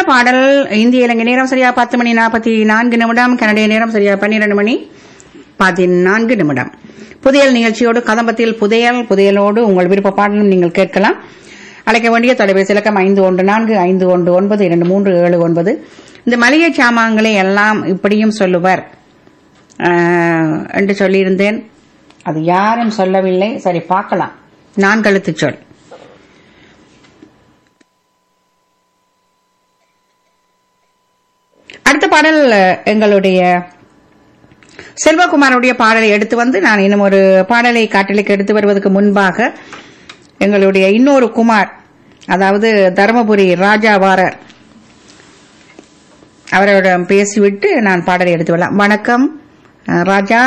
பாடல் இந்திய இலங்கை நேரம் சரியா பத்து மணி நாற்பத்தி நான்கு நிமிடம் கனடிய நேரம் சரியா பன்னிரண்டு மணி பதினான்கு நிமிடம் புதையல் நிகழ்ச்சியோடு கதம்பத்தில் புதையல் புதையலோடு உங்கள் விருப்ப பாடலும் நீங்கள் கேட்கலாம் அழைக்க வேண்டிய தொலைபேசி இலக்கம் ஐந்து ஒன்று நான்கு ஐந்து ஒன்று ஒன்பது இரண்டு மூன்று ஏழு ஒன்பது இந்த மளிகை சாமான்களை எல்லாம் இப்படியும் சொல்லுவர் ஆஹ், என்று சொல்லியிருந்தேன் அது யாரும் சொல்லவில்லை சரி பார்க்கலாம் நான் கழுத்து சொல் அடுத்த பாடல் அஹ், எங்களுடைய செல்வகுமாருடைய பாடலை எடுத்து வந்து நான் இன்னும் ஒரு பாடலை காட்டலுக்கு எடுத்து வருவதற்கு முன்பாக எங்களுடைய இன்னொரு குமார் அதாவது தருமபுரி ராஜாவாரர் அவரிடம் பேசிவிட்டு நான் பாடலை எடுத்து வரலாம் வணக்கம் அஹ், ராஜா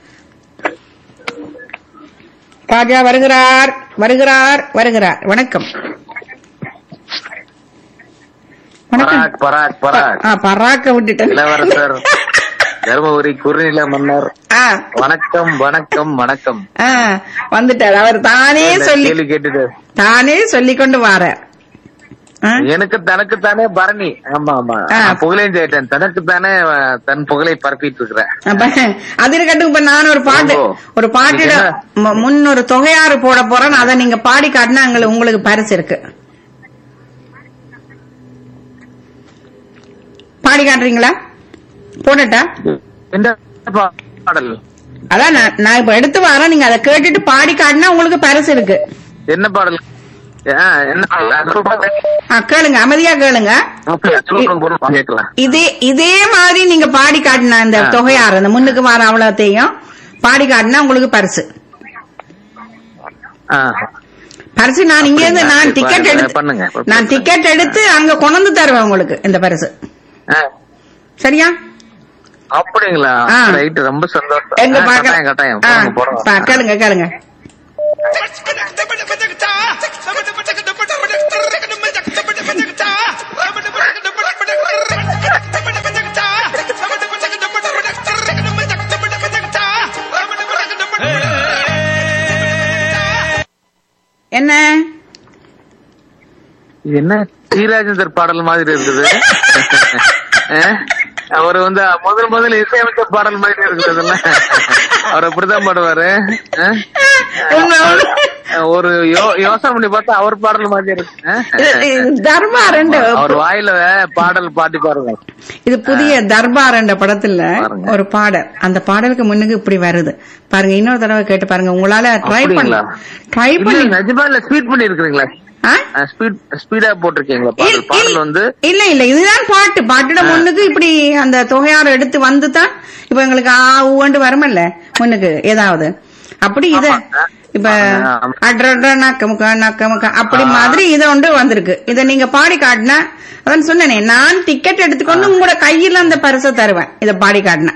ராஜா வருகிறார் வருகிறார் வருகிறார் வணக்கம் வணக்கம் பராக் பராக் பராக் ஆ, பராக்க விட்டுட்டேன் இளவரசர் தருமபுரி குறுநில மன்னர் ஆ, வணக்கம் வணக்கம் வணக்கம் ஆ, வந்துட்டார் அவர் தானே என்ன சொல்லி கேள்வி கேட்டுட்டு தானே சொல்லிக் கொண்டு வாரார் ஆ? எனக்கு தனக்கு தானே பரணி ஆமா ஆமா ஆ. நான் புகழையும் செய்யிட்டேன் தனக்கு தானே அஹ், தன் புகழை பரப்பிட்டு இருக்கிறேன் அப்ப அது இருக்கட்டும் இப்ப நான் ஒரு பாட்டு ஓ. ஒரு பாட்டிட இது மு- முன் ஒரு தொகையாறு போட போறேன் அதை நீங்க பாடி காட்டினா அங்க உங்களுக்கு பரிசு இருக்கு பாடி காட்டுறீங்களா போடட்டா எந்த பாடல் அதான் நான் நான் இப்ப எடுத்து வரேன் நீங்க அதை கேட்டுட்டு பாடி காட்டினா உங்களுக்கு பரிசு இருக்கு என்ன பாடல் ஆ, என்ன பாடல்? அது சொல்லுங்க. ஆ, கேளுங்க அமைதியா கேளுங்க Okay, சொல்லுங்க, போடுங்க, கேட்கலாம் இதே இதே மாதிரி நீங்க பாடி காட்டினா இந்த ஆ. தொகையாறு அந்த முன்னுக்கு வர அவ்வளோத்தையும் பாடி காட்டினா உங்களுக்கு பரிசு ஆ. பரிசு நான் இங்க இருந்து நான் அப்படிங்களா? டிக்கெட் சரி, எடுத்து பண்ணுங்க. நான் டிக்கெட் எடுத்து அங்க கொண்டு வந்து தருவேன் உங்களுக்கு இந்த பரிசு ஆ. சரியா அப்படிங்களா ஆ. ரைட் ரொம்ப சந்தோஷம் எங்க ஆ, பாக்க கட்டாயம் கட்டாயம் ஆ, போடுங்க, போடுங்க. பா, கேளுங்க கேளுங்க என்ன இது என்ன ஸ்ரீராஜேந்தர் பாடல் மாதிரி இருக்குது அஹ்? அவர் வந்து முதல் முதல் இசையமைச்ச பாடல் மாதிரி இருக்குதுல்ல அவர் அப்படிதான் பாடுவாரு அஹ்? உண்மை, உண்மை. ஒரு யோ- யோசனை பண்ணி பார்த்தா அவர் பாடல் மாதிரி இருக்கு அஹ்? இது- இது தர்பார் என்ற அவர் வாயில பாடல் பாடி பாருங்க இது புதிய தர்பார் என்ற படத்துல பாருங்க. ஒரு பாடல் அந்த பாடலுக்கு முன்னுக்கு இப்படி வருது பாருங்க இன்னொரு தடவை கேட்டு பாருங்க உங்களால ட்ரை பண்ண அப்படிங்களா? ட்ரை பண்ணி இல்ல, நிஜமா இல்ல ஸ்பீட் பண்ணி இருக்கீங்களா ஆ? ஸ்பீட் ஸ்பீடா போட்டிருக்கீங்களா இல்- பாடல் பாடல் இல்- வந்து இல்ல இல்ல இதுதான் பாட்டு பாட்டுட முன்னுக்கு இப்படி அந்த தொகையார எடுத்து வந்து தான் இப்ப எங்களுக்கு ஆ ஊண்டு வருமல்ல முன்னுக்கு ஏதாவது அப்படி இத ஆமா. இப்ப ஆமா, ஆமா. அட்ரட நக்கமுக்கா நக்கமுக்கா அப்படி மாதிரி இத ஒன்று வந்திருக்கு இத நீங்க பாடி காட்டினா அதான் சொன்னேனே நான் டிக்கெட் எடுத்துக்கொண்டு உங்களோட கையில அந்த பரிசை தருவேன் இத பாடி காட்டினா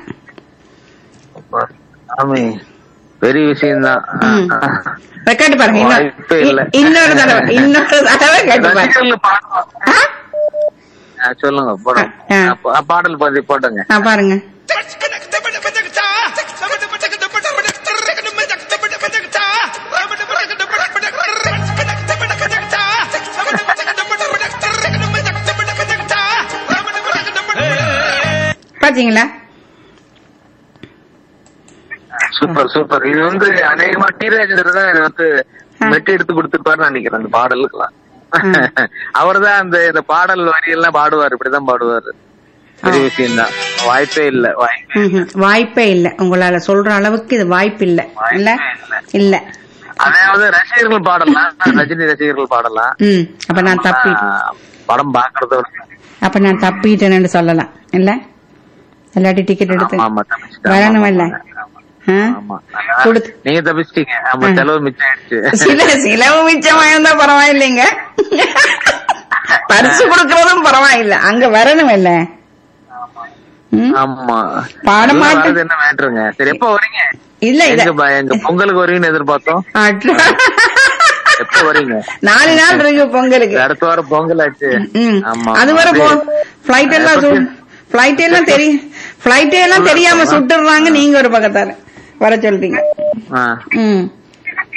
ஆமே பெரிய விஷயம்தான் ம். இப்ப கேட்டு பாருங்க இன்னொரு- வாய்ப்பே இல்ல. இ- இன்னொரு தடவை இன்னொரு தடவை கேட்டு பாருங்க ரசிகர்கள் பாடணும். ஆ? ஆ, சொல்லுங்க போடுங்க ஆ. ஆ, பா- பாடல் பாதி போட்டுங்க ஆ, பாருங்க பாத்தீங்களா சூப்பர் சூப்பர் இது வந்து அநேகமா டி ராஜேந்தர் தான் இது வந்து ஆ. மெட்டு எடுத்து கொடுத்துருப்பாருன்னு நினைக்கிறேன் அந்த பாடலுக்குலாம் ம். அவர் தான் அந்த இந்த பாடல் வரியெல்லாம் பாடுவார் இப்படிதான் பாடுவாரு பெரிய விஷயம்தான் வாய்ப்பே இல்ல வாய்ப்பே ம்ஹும். வாய்ப்பே இல்ல உங்களால சொல்ற அளவுக்கு இது வாய்ப்பு இல்ல இல்ல இல்ல அதாவது ரசிகர்கள் பாடலாம் ரஜினி ரசிகர்கள் பாடலாம் ம் அப்ப நான் தப்பி ஆ, படம் பாக்குறத அப்ப நான் தப்பிட்டேன்னு சொல்லலாம் இல்ல இல்லாட்டி டிக்கெட் எடுத்து ஆமா தப்பிச்சிட்டேன். வரணும் இல்ல ஆ? ஆமா கொடுத்து நீங்க தப்பிச்சிட்டீங்க ஆமா ஆ. செலவு மிச்சம் ஆயிடுச்சு சில சிலவு மிச்சமா இருந்தா பரவாயில்லைங்க பரிசு கொடுக்கறதும் பரவாயில்ல அங்க வரணும் இல்ல ம்? ஆமா பாட உள்ள மாட்டேன். வர்றது என்ன மேட்ருங்க சரி எப்ப வரீங்க இல்ல இத எங்க ப- எங்க பொங்கலுக்கு வருவீங்கன்னு எதிர்பார்த்தோம் அட்ரா. எப்ப வரீங்க நாலு நாள் இருக்கு பொங்கலுக்கு அடுத்த வாரம் பொங்கல் ஆச்சு ம். ஆமா அது வரை போ அப்படியே. பிளைட் எல்லாம் சு பிளைட் எல்லாம் தெரிய பிளைட் எல்லாம் தெரியாம சுட்டுறாங்க நீங்க ஒரு பக்கத்தால வர சொல்றீங்க ஆ. ம்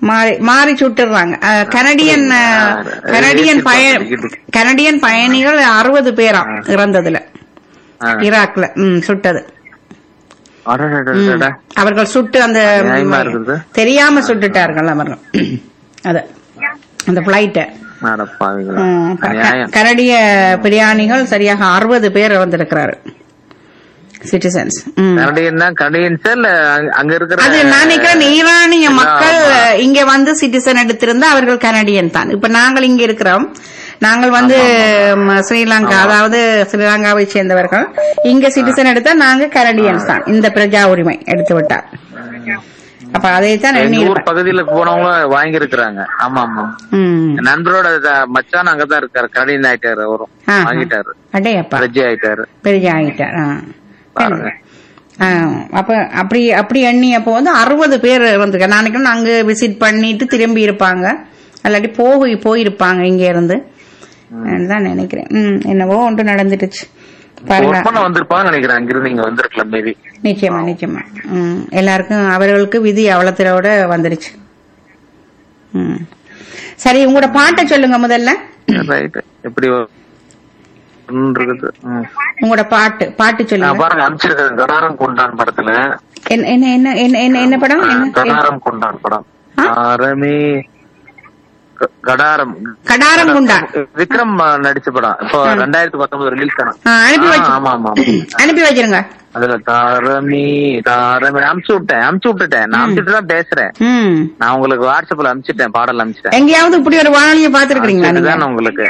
மாறி மாறி சுட்டுறாங்க அஹ், கனடியன் அஹ், கனடியன் பய கனடியன் பயணிகள் அறுபது பேரா இறந்ததுல ஆ. ஈராக்ல ம் சுட்டது அடடடடடட. அவர்கள் சுட்டு அந்த நியாயமா இருக்குது. தெரியாம சுட்டுட்டார்கள் அவர்கள் அத அந்த பிளைட்ட அட பாவிங்களா. நியாயம் கனடிய பிரியாணிகள் சரியாக அறுபது பேர் வந்திருக்கிறாரு சிட்டிசன்ஸ் கனடியன் தான் கனடியன்ஸ் இல்ல அங்க- அங்க இருக்கிற அது நான் நினைக்கிறேன் ஈரானிய மக்கள் இங்க வந்து சிட்டிசன் எடுத்திருந்தா அவர்கள் கனடியன் தான் இப்ப நாங்கள் இங்க இருக்கிறோம் நாங்கள் வந்து ம, ஸ்ரீலங்கா அதாவது ஸ்ரீலங்காவை சேர்ந்தவர்கள் இங்க சிட்டிசன் எடுத்தா நாங்க கனடியன்ஸ் தான் இந்த பிரஜா உரிமை எடுத்து விட்டார் அப்ப அதைத்தான் எண்ணி எங்க ஊர் இருப்பேன். பகுதியில போனவங்க வாங்கி இருக்கிறாங்க ஆமா ஆமா ம் என் நண்பரோட த- மச்சான் அங்கதான் இருக்காரு கனடியன் ஆயிட்டாரு அவரும் ஆ. வாங்கிட்டாரு அடையப்பா ரெஜி ஆயிட்டாரு பெரிய ஆகிட்டார் ஆ. பாருங்க. ஆ, அப்ப அப்படி அப்படி எண்ணி அப்போ வந்து அறுபது பேர் வந்திருக்க நான் நினைக்கிறேன் அங்க விசிட் பண்ணிட்டு திரும்பி இருப்பாங்க அல்லாட்டி போய் போயிருப்பாங்க இங்க இருந்து தான் நினைக்கிறேன் ம் என்னவோ ஒன்று நடந்துடுச்சு பாருங்க ஒர்க் பண்ண வந்திருப்பாங்கன்னு நினைக்கிறேன் அங்கிருந்து இங்க வந்திருக்கலாம் மேபி நிச்சயமா நிச்சயமா ம் எல்லாருக்கும் அவர்களுக்கு விதி அவலத்திலோட வந்துருச்சு ம் சரி உங்களோட பாட்டை சொல்லுங்க முதல்ல ரைட் எப்படி ஒண்ணு இருக்குது ம். உங்களோட பாட்டு பாட்டு நான் சொல்லுங்க பாருங்க அனுப்பிச்சிருக்கேன் கடாரம் கொண்டான் படத்துல என்ன என்ன என்ன என்ன என்ன என்ன படம் என்ன கடாரம் கொண்டான் படம் ஆ? ஆரமே க- கடாரம் கடாரம் குண்டான் விக்ரம் அஹ், நடிச்ச படம் இப்போ ரெண்டாயிரத்தி பத்தொன்பது ரிலீஸ் ஆனா ஆ, அனுப்பி வச்சு ஆமா ஆமா அனுப்பி வச்சிருங்க அதுல தாரமி தாரமி அமுச்சு விட்டேன் அமுச்சு விட்டுட்டேன் நான் அமுச்சுட்டு தான் பேசுறேன் ம் நான் உங்களுக்கு வாட்ஸ்அப்ல அமுச்சிட்டேன் பாடல் அமுச்சிட்டேன் எங்கேயாவது இப்படி ஒரு வானொலியை பாத்துருக்கீங்களா நீங்க இதுதான் உங்களுக்கு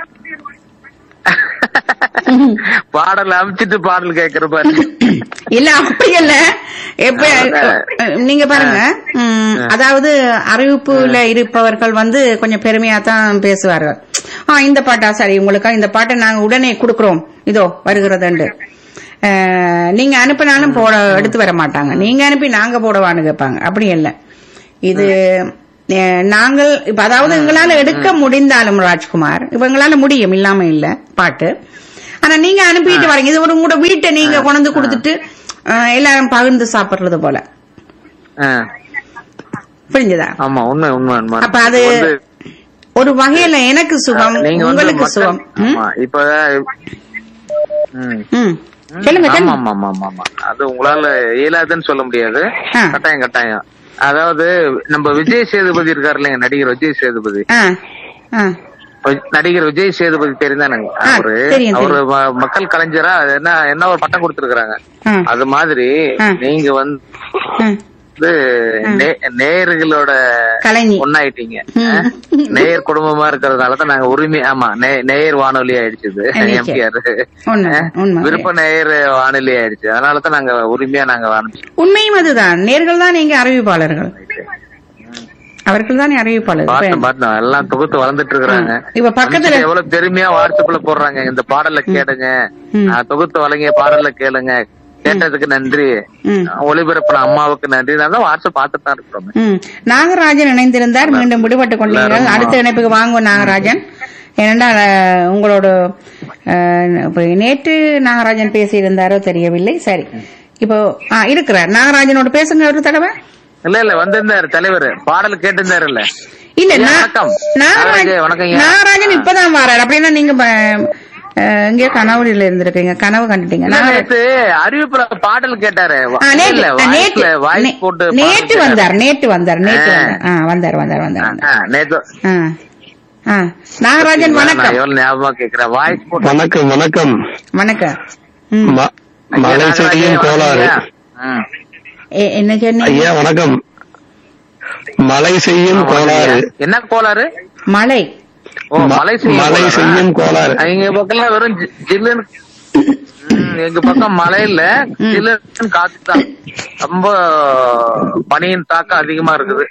பாடல் அமுச்சிட்டு பாடல் கேக்குற பாரு இல்ல அப்படி இல்ல எப்ப நீங்க பாருங்க ம், அதாவது அறிவிப்புல இருப்பவர்கள் வந்து கொஞ்சம் பெருமையா தான் பேசுவார்கள் ஆ இந்த பாட்டா சரி உங்களுக்கு இந்த பாட்டை நாங்க உடனே கொடுக்கறோம் இதோ வருகிறதுண்டு அஹ், நீங்க அனுப்பினாலும் போட எடுத்து வர மாட்டாங்க நீங்க அனுப்பி நாங்க போடவான்னு கேட்பாங்க அப்படி இல்ல இது அஹ், நாங்கள் இப்ப அதாவது எங்களால எடுக்க முடிந்தாலும் ராஜ்குமார் இப்ப எங்களால முடியும் இல்லாம இல்ல பாட்டு ஆனா நீங்க அனுப்பிட்டு வரீங்க இது ஒரு உங்களோட வீட்டை நீங்க கொண்டு கொடுத்துட்டு அஹ், எல்லாரும் பகிர்ந்து சாப்பிடுறது போல ஆ, புரிஞ்சதா ஆமா உண்மை உண்மை உண்மை அப்ப அது வந்து, ஒரு வகையில எனக்கு சுகம் நீங்க வந்து உங்களுக்கு மக்கள்- சுகம் ம்? ஆமா, இப்ப ம். ம். சொல்லுங்க ஆமா சொல்லுங்க ஆமா ஆமா ஆமா ஆமா அது உங்களால இயலாதுன்னு சொல்ல முடியாது ஆ. கட்டாயம் கட்டாயம் அதாவது நம்ம விஜய் சேதுபதி இருக்காரு இல்லைங்க நடிகர் விஜய் சேதுபதி ஆ ஆ வி- நடிகர் விஜய் சேதுபதி தெரிந்தானுங்க ஆ, அவரு தெரியும், அவரு ம- மக்கள் கலைஞரா அது என்ன என்ன ஒரு பட்டம் கொடுத்திருக்காங்க ஆ. அது மாதிரி ஆ. நீங்க வந்து ஆ. நே- நேயர்களோட கலைஞி ஒன்னாயிட்டீங்க ம். நேயர் குடும்பமா இருக்கிறதுனால தான் நாங்க உரிமை ஆமா நே- நேயர் வானொலி ஆயிடுச்சு நிச்சயம். எம்டிஆர் உண்மை உண்மை விருப்ப நேயர் வானொலி ஆயிடுச்சு அதனால தான் நாங்க உரிமையா நாங்க ஆரம்பிச்சோம் உண்மையும் அதுதான் நேர்கள் தான் நீங்க அறிவிப்பாளர்கள் அவர்கள் தான் அறிவிப்பாளர்கள் பாட்டு இப்ப- பாட்டு எல்லாம் தொகுத்து வளர்ந்துட்டு இருக்காங்க இப்ப பக்கத்துல மனுஷங்க எவ்வளவு பெருமையா வாட்ஸ்அப்ல போடுறாங்க இந்த பாடல கேளுங்க ம். நான் தொகுத்து வழங்கிய பாடல கேளுங்க கேட்டதுக்கு நன்றி ம். ஒளிபரப்புன அம்மாவுக்கு நன்றி நான் தான் வாட்ஸ்அப் பார்த்துட்டு தான் இருக்கிறோம் ம். நாகராஜன் இணைந்திருந்தார் மீண்டும் விடுபட்டுக் கொண்டீர்கள் அடுத்த இணைப்புக்கு வாங்குவோம் நாகராஜன் ஏனென்றால் அஹ், உங்களோட அஹ், இப்ப நேற்று நாகராஜன் பேசியிருந்தாரோ தெரியவில்லை சரி இப்போ ஆ, இருக்கிறார் நாகராஜனோட பேசுங்க ஒரு தடவை இல்ல இல்ல வந்திருந்தாரு தலைவர் பாடல் கேட்டிருந்தாரு இல்ல இல்ல ஐயா, நா- வணக்கம். நாகராஜன் நாகராஜன், வணக்கம் ஐயா. நாகராஜன் இப்பதான் வராரு அப்படின்னா நீங்க ப- அஹ், எங்கேயோ கனவுல இருந்திருக்கீங்க கனவு கண்டுட்டீங்க நாகராஜன் நேத்து அறிவிப்புல பாடல் கேட்டாரு ஆ, நேற்று இல்ல, ஆ, நேற்று வாய்ஸ்ல வாய்ஸ் நே- போட்டு நேற்று பாடல் வந்தார் நேற்று வந்தார் நேற்று ஆ. வந்தார் ஆ வந்தார் வந்தார் வந்தார் வந்தார் கேட்டாரு. ஆ, நேத்து ஆ ஆ நாகராஜன் நான் வணக்கம் எவ்வளவு ஞாபகமா கேக்குறேன் வாய்ஸ் போட்டு வணக்கம் வணக்கம் வணக்கம் ம். ம- மலை செய்யும் கோளாறு ம். எ- என்ன சொன்னீங்க ஐயா வணக்கம் மலை செய்யும் கோளாறு என்ன கோளாறு மழை ஓ ம- மலை செய்யும் மலை கோளாறா? செய்யும் கோளாறு எங்க பக்கம் வெறும் ஜி- ஜில்லுன்னு ம், எங்க பக்கம் மழை இல்ல ஜில்லுன்னு காத்து தான் ரொம்ப பனியின் தாக்கம் அதிகமா இருக்குது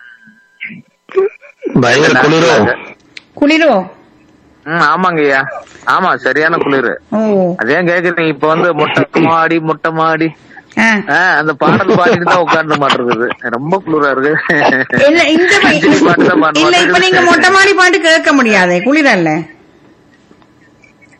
பயங்கர குளிரோ குளிரோ ம் ஆமாங்கய்யா ஆமா சரியான குளிர் ஓ அதே கேக்குறீங்க இப்ப வந்து மொட்டை மாடி மொட்டை மாடி ஆ ஆ, அந்த பாடல் பாடிட்டு தான் உட்கார்ந்து மாட்டிருக்குது ரொம்ப குளிரா இருக்கு இல்ல இந்த ப- அஞ்சலி பாட்டு தான் பாட இல்ல இப்ப மாட்டேங்குது. நீங்க மொட்டை மாடி பாட்டு கேட்க முடியாதே குளிரல்ல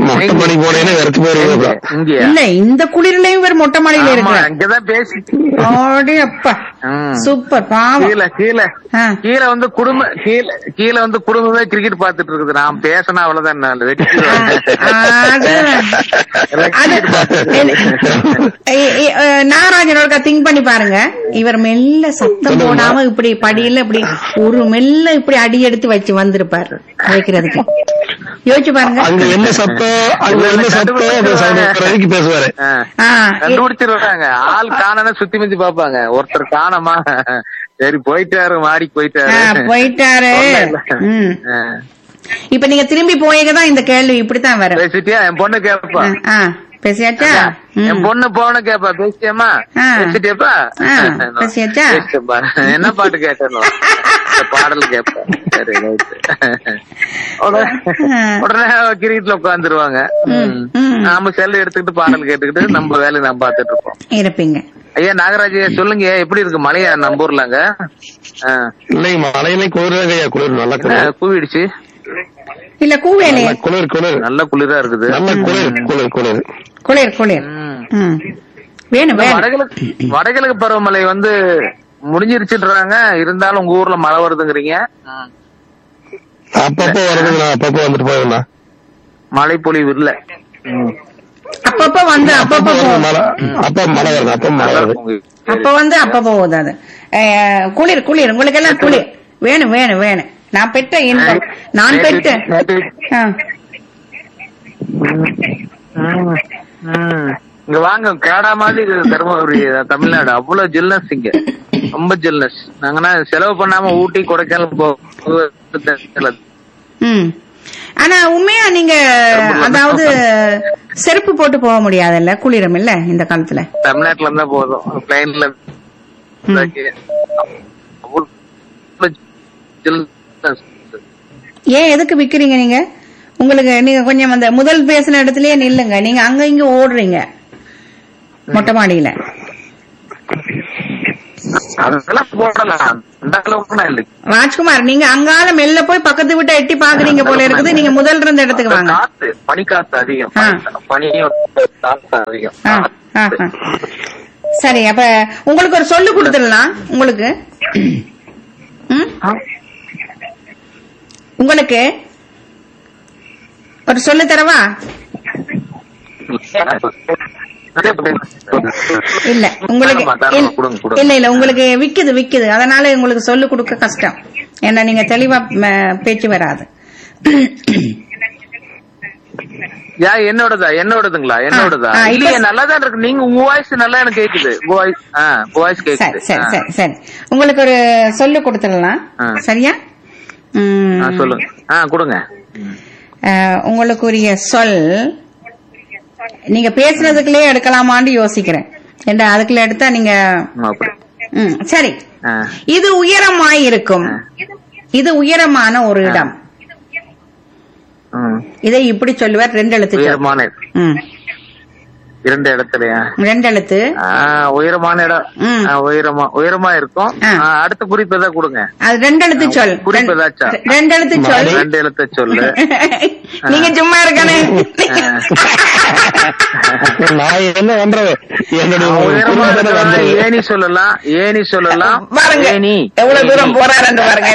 மொட்டை மணி போனேன்னா வெறுத்து போயிருவீங்க இங்கயா இல்ல இந்த குளிர்லயும் வேற மொட்டை மாடியில ஆமா, இருக்கு இங்கதான் பேசி ஓடி அப்பா ம். சூப்பர் பாவம் கீழே கீழே ஆ. கீழே வந்து குடும்ப கீழே கீழே வந்து குடும்பமே கிரிக்கெட் பாத்துட்டு இருக்குது நான் பேசினா அவ்வளவுதான் நான் வெட்டிடுவேன். அது அது ஏ- ஏ- அஹ், நாகராஜன் ஒருக்கா திங்க் பண்ணி பாருங்க இவர் மெல்ல சத்தம் போடாம இப்படி படியில இப்படி ஒரு மெல்ல இப்படி அடி எடுத்து வச்சு வந்திருப்பாரு வைக்கிறதுக்கு யோசிச்சு பாருங்க அங்க என்ன சத்தம் அங்க என்ன சத்தம் அந்த சவுண்ட் வரைக்கும் பேசுவாரு ஆ. ஆ, ஏ- கண்டுபிடிச்சிருவாங்க ஆள் காணனா சுத்தி முத்தி பாப்பாங்க ஒருத்தர் காணமா சரி போயிட்டாரு மாடிக்கு ஆ, போயிட்டாரு போயிட்டாரு ம். ஆ. இப்ப நீங்க திரும்பி போயதான் இந்த கேள்வி இப்படித்தான் வரும் பேசிட்டியா என் பொண்ணு கேப்பா ஆ, ஆ, பேசியாச்சா ம். என் பொண்ணு போன கேப்பா பேசிட்டியாமா ஆ. பேசிட்டியாப்பா ஆ, பேசியாச்சா? பேசிட்டேன்ப்பா. என்ன பாட்டு கேட்டேன் பாடல் கேப்பா சரி ரைட் உடனே ஆ. உடனே கிரிக்கெட்ல உட்காந்துருவாங்க ம். நாம செல் எடுத்துக்கிட்டு பாடல் கேட்டுக்கிட்டு நம்ம வேலையை நம்ம பார்த்துட்டு இருப்போம் இருப்பீங்க ஐயா நாகராஜ் ஐயா, சொல்லுங்க எப்படி இருக்கு மழையா நம்ம ஊர்லங்க ஆ. இல்லைங்க மழையிலே குளிராக ஐயா குளிர் நல்ல என்ன, குளிர் கூவிடுச்சு இல்ல கூவேலே நல்ல குளிர் குளிர் நல்ல குளிரா இருக்குது நல்ல குளிர் குளிர் குளிர் குளிர் குளிர் ம். ம். வேணும் வேணும் வடகிழக்கு வடகிழக்கு பருவமழை வந்து முடிஞ்சிருச்சுன்றாங்க இருந்தாலும் உங்க ஊர்ல மழை வருதுங்கிறீங்க ம். அப்பப்போ வருதுங்கண்ணா அப்பப்போ வந்துட்டு போயிருந்தா மழை பொழிவு இல்ல ம். அப்பப்ப வந்து அப்பப்ப அப்பப்போ போகும் மழை அப்ப மழை வருது அப்ப மழை நல்லா வருது இருக்கும் உங்க அப்ப வந்து அப்ப போகுது அது அஹ், குளிர் குளிர் உங்களுக்கு எல்லாம் குளிர் வேணும் வேணும் வேணும் நான் பெற்ற இன்பம் நான் பெற்ற நேத்து- ஆ. ம். ம். இங்க வாங்க கேடா மாதிரி இருக்குது தருமபுரி தமிழ்நாடு அவ்வளவு ஜில்னஸ் இங்க ரொம்ப ஜில்னஸ் நாங்கன்னா செலவு பண்ணாம ஊட்டி கொடைக்கானல் போ ம் ஆனா உண்மையா நீங்க அதாவது செருப்பு போட்டு போக முடியாதுல்ல குளிரும் இல்ல இந்த காலத்துல தமிழ்நாட்டுல இருந்தா போதும் பிளைன்ல ஏன் எதுக்கு விக்கிறீங்க நீங்க உங்களுக்கு நீங்க கொஞ்சம் அந்த முதல் பேசின இடத்துலயே நில்லுங்க நீங்க அங்க இங்க ஓடுறீங்க மொட்டை மாடியில அதெல்லாம் போடலாம் அந்த அளவுக்கு நான் இல்லை ராஜ்குமார் நீங்க அங்கால மெல்ல போய் பக்கத்து விட்ட எட்டி பாக்குறீங்க போல இருக்குது நீங்க முதல் இருந்த இடத்துக்கு வாங்க காத்து பனிக்காத்து அதிகம் ஆ. பனியும் காத்து அதிகம் ஆ, ஆ, ஆ. சரி அப்ப உங்களுக்கு ஒரு சொல்லு கொடுத்துடலாம் உங்களுக்கு ம்? உங்களுக்கு ஒரு சொல்லு தரவா இல்ல உங்களுக்கு தாராளமா, தாராளமா, கொடுங்க, கொடுங்க. இல்ல இல்ல உங்களுக்கு விக்குது விக்குது அதனால உங்களுக்கு சொல்லு கொடுக்க கஷ்டம் ஏன்னா நீங்க தெளிவா ம, பேச்சு வராது யா என்னோடதா என்னோடதுங்களா என்னோடதா ஆ, இப்ப- இல்லையே நல்லா தான் இருக்கு நீங்க உங்க வாய்ஸ் நல்லா எனக்கு கேக்குது உங்க வாய்ஸ் ஆ உங்க வாய்ஸ் சரி கேக்குது சரி ஆ. சரி சரி உங்களுக்கு ஒரு சொல்லு கொடுத்துடலாம் ஆ. சரியா ம், ஆ, சொல்லுங்க ஆ கொடுங்க அஹ், உங்களுக்குரிய சொல் நீங்க பேசுறதுக்குள்ளே எடுக்கலாமான்னு யோசிக்கிறேன் ஏண்டா அதுக்குள்ள எடுத்தா நீங்க ம், அப்படி ம், சரி ஆ. இது உயரமாய் இருக்கும் இது உயரமான ஒரு இடம் ம். இதை இப்படி சொல்லுவார் ரெண்டு எழுத்து சொல். உயரமான ம், இரண்டு இடத்துலயா ரெண்டு எழுத்து ஆ, உயரமான இடம் ம். ஆ, உயரமா உயரமா இருக்கும் ஆ. ஆ, அடுத்த குறிப்பு ஏதாவது கொடுங்க அது ரெண்டு எழுத்து சொல் குறிப்பு ஏதாச்சா? ரெண்டு- ரெண்டு எழுத்து சொல் ரெண்டு எழுத்த சொல்லு நீங்க சும்மா இருக்கனே நான் என்ன பண்றது என்னுடைய ஆ, உயரமா குடும்பத்துல இருக்கிறவங்க வந்தது. ஏணி சொல்லலாம் ஏணி சொல்லலாம் பாருங்க ஏணி எவ்வளவு தூரம் போறாருன்னு பாருங்க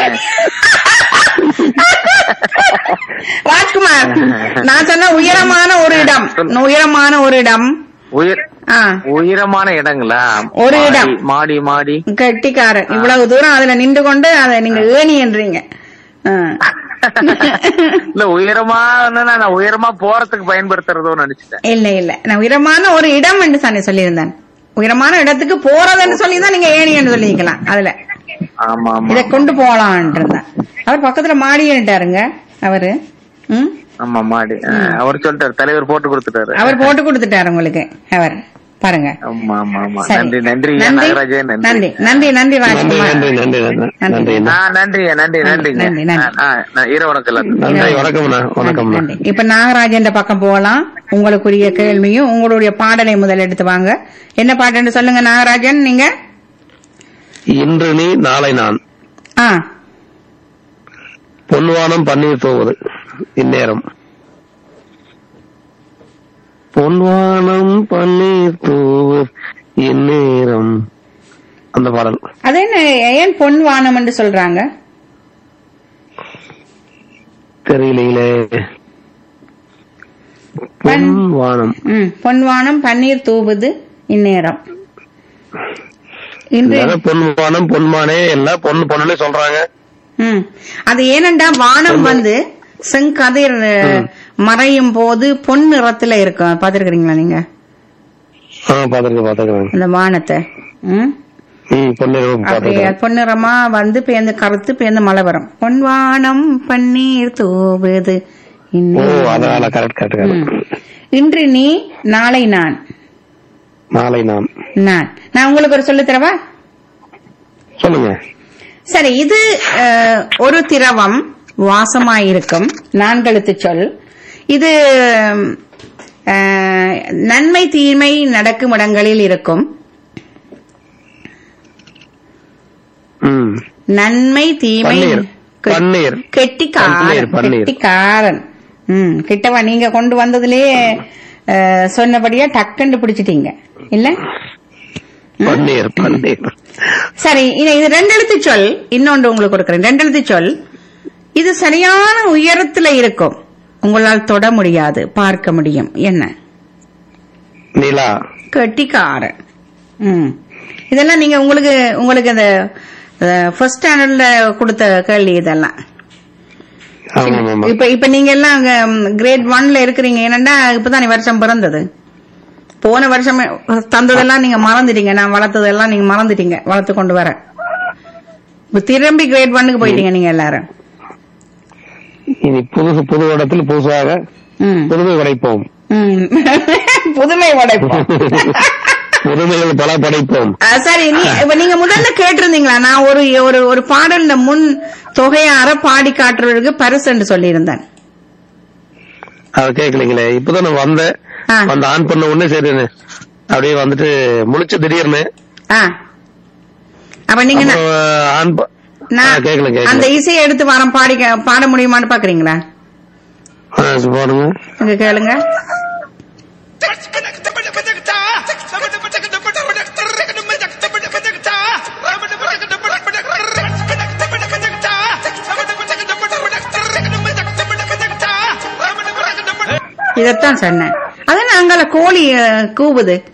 ராஜ்குமார் நான் சொன்ன உயரமான ஒரு இடம் உயரமான ஒரு இடம் உயர் ஆ உயரமான இடங்களா ஒரு மாடி, இடம். மாடி மாடி கெட்டிக்காரன் இவ்வளவு தூரம் அதுல நின்று கொண்டு அதை நீங்க ஏணி என்றீங்க ஆ. இல்ல உயரமா நான் உயரமா போறதுக்கு பயன்படுத்துறதோ நினைச்சிட்டேன் இல்ல இல்ல நான் உயரமான ஒரு இடம் என்று தானே சொல்லியிருந்தேன் உயரமான இடத்துக்கு போறதுன்னு சொல்லி தான் நீங்க ஏணி என்று சொல்லிக்கலாம் அதுல ஆமா ஆமா இதை கொண்டு போலாம்ன்றதான் அவர் பக்கத்துல மாடிட்டாருங்க அவரு ம் ஆமா மாடி ஆ, அவர் சொல்லிட்டாரு தலைவர் போட்டு கொடுத்துட்டாரு அவர் போட்டு கொடுத்துட்டாரு உங்களுக்கு அவர் பாருங்க ஆமா ஆமா ஆமா சரி. நன்றி நன்றி நன்றி நாகராஜன் நன்றி நன்றி நன்றி நன்றி நன்றி ராஜ்குமார் நன்றி நன்றி நன்றி நன்றி ஆ நன்றி நன்றி நன்றிங்க நன்றி, நன்றி. ஆ, ஆ, நான் இரவு வணக்கம் எல்லாத்துக்கும். நன்றி வணக்கம்ண்ணா வணக்கம்ண்ணா நன்றி. இப்ப நாகராஜன் பக்கம் போகலாம் உங்களுக்குரிய கேள்வியும் உங்களுடைய பாடலை முதல் எடுத்து வாங்க என்ன பாட்டுன்னு சொல்லுங்க நாகராஜன் நீங்க இன்று நீ நாளை நான் ஆ பொன்வானம் பன்னீர் தூவுது இந்நேரம் பொன்வானம் பன்னீர் தூவு இந்நேரம் அந்த பாடல் அது என்ன ஏன் பொன் வானம் என்று சொல்றாங்க தெரியலீங்களே பொன்வானம் ம் பொன்வானம் பன்னீர் தூவுது இந்நேரம் இன்று எல்லாரும் பொன்வானம் பொன்மானே எல்லாம் பொண்ணு பொண்ணுன்னு சொல்றாங்க ம் அது ஏனண்டா வானம் வந்து செங்கதிர் அஹ், மறையும் போது பொன் நிறத்துல இருக்கும் பாத்துருக்கீங்களா நீங்க ஆ பாத்துருக்கேன் பாத்துருக்கேன் அந்த வானத்தை ம் ம் பொண்ணு அப்படியே பாத்துருக்கேன் பொன்னிறமா வந்து பேர்ந்து கருத்து பேர்ந்து மழை வரும் பொன்வானம் பன்னீர் தூவுது ஓ இந்நேரம். அதனால கரெக்ட் கரெக்ட் ம். கரெக்ட் இன்று நீ நாளை நான் நாளை நாம் நான் நான் உங்களுக்கு ஒரு சொல்லு தரவா சொல்லுங்க சரி இது அஹ், ஒரு திரவம் வாசமாயிருக்கும் நான்கெழுத்து சொல் இது அஹ், நன்மை தீமை நடக்கும் இடங்களில் இருக்கும் ம் நன்மை தீமை பன்னீர் கெ- பன்னீர் கெட்டிக்காரன் பன்னீர், பன்னீர். கெட்டிக்காரன் ம் கிட்டவா நீங்க கொண்டு வந்ததுலயே அஹ், சொன்னபடியா டக்குன்னு பிடிச்சிட்டீங்க இல்ல பன்னீர் பன்னீர் சரி இது இது ரெண்டு எழுத்து சொல் இன்னொன்று உங்களுக்கு கொடுக்குறேன் ரெண்டு எழுத்து சொல் இது சரியான உயரத்துல இருக்கும் உங்களால் தொட முடியாது பார்க்க முடியும் என்ன நிலா கெட்டிக்காரன் ம் இதெல்லாம் நீங்க உங்களுக்கு உங்களுக்கு அந்த ஃபர்ஸ்ட் ஸ்டாண்டர்ட்ல கொடுத்த கேள்வி இதெல்லாம் ஆமா ஆமா இப்ப இப்ப நீங்க எல்லாம் கிரேட் ஒன்ல இருக்கிறீங்க என்னன்னா இப்பதான் வருஷம் பிறந்தது போன வருஷம் தந்ததெல்லாம் நீங்க மறந்துட்டீங்க நான் வளர்த்ததெல்லாம் நீங்க மறந்துட்டீங்க வளர்த்து கொண்டு வர இப்ப திரும்பி கிரேட் ஒன்னுக்கு போயிட்டீங்க நீங்க எல்லாரும் இனி புதுசு புது இடத்தில் புதுசாக ம். புதுமை படைப்போம் ம். புதுமை உடைப்போம் புதுமைகள் பல படைப்போம் ஆ, சரி நீ இப்ப நீங்க முதல்ல கேட்டிருந்தீங்களா நான் ஒரு ஒரு ஒரு பாடல்ல முன் தொகையார பாடி காட்டுறவருக்கு பரிசு என்று சொல்லியிருந்தேன் அது கேட்கலீங்களே இப்பதான் நான் வந்தேன் ஆ. வந்து ஆன் பண்ண உடனே சரின்னு அப்படியே வந்துட்டு முழிச்சு திடீர்னு ஆ அப்ப நீங்க ந- அப்புறம் ஆன் ப- ஆ, நான் கேட்கல அந்த கேட்கல இசையை எடுத்து வரம் பாடி பாட முடியுமான்னு பாக்குறீங்களா ஆ, சரி, போடுங்க இங்க கேளுங்க இதத்தான் சொன்னேன் அதான் அங்கால கோழி அஹ், கூவுது